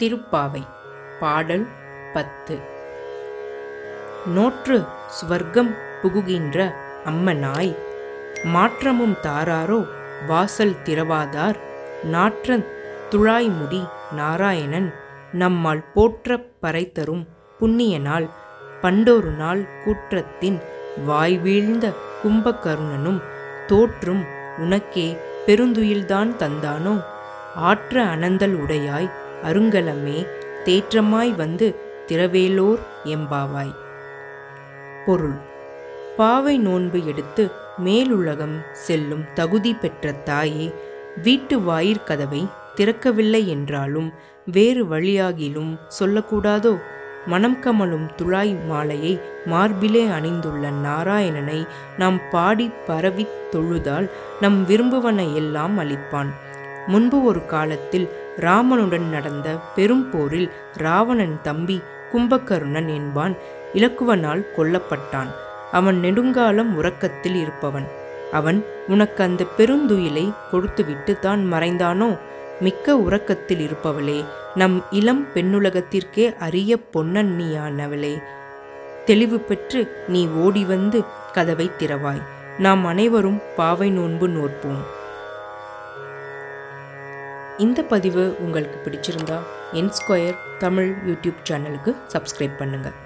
திருப்பாவை பாடல் பத்து நோற்று சுவர்க்கம் புகுகின்ற அம்மனாய் மாற்றமும் தாராரோ வாசல் திறவாதார் நாற்றந் துழாய்முடி நாராயணன் நம்மால் போற்றப் பறைதரும் புண்ணியனால் பண்டொரு நாள் கூற்றத்தின் வாய்வீழ்ந்த கும்பகருணனும் தோற்றும் உனக்கே பெருந்துயில்தான் தந்தானோ ஆற்ற அனந்தல் உடையாய் அருங்கலமே தேற்றமாய் வந்து திரவேலோர் எம்பாவாய் பொருள் பாவை நோன்பு எடுத்து மேலுலகம் செல்லும் தகுதி பெற்ற தாயே வீட்டு வாயிற்கதவை திறக்கவில்லை என்றாலும் வேறு வழியாகிலும் சொல்லக்கூடாதோ மனம் கமலும் துழாய் மாலையை மார்பிலே அணிந்துள்ள நாராயணனை நாம் பாடி பரவித் தொழுதால் நம் விரும்புவன எல்லாம் அளிப்பான் முன்பு ஒரு காலத்தில் ராமனுடன் நடந்த பெரும் போரில் ராவணன் தம்பி கும்பகர்ணன் என்பான் இலக்குவனால் கொல்லப்பட்டான் அவன் நெடுங்காலம் உறக்கத்தில் இருப்பவன் அவன் உனக்கு அந்த பெருந்துயிலை கொடுத்துவிட்டு தான் மறைந்தானோ மிக்க உறக்கத்தில் இருப்பவளே நம் இளம் பெண்ணுலகத்திற்கே அரிய பொன்னன்னியானவளே தெளிவு பெற்று நீ ஓடி வந்து கதவை திறவாய் நாம் அனைவரும் பாவை நோன்பு நோற்போம் இந்த பதிவு உங்களுக்கு பிடிச்சிருந்தா என் ஸ்கொயர் தமிழ் யூடியூப் சேனலுக்கு சப்ஸ்கிரைப் பண்ணுங்கள்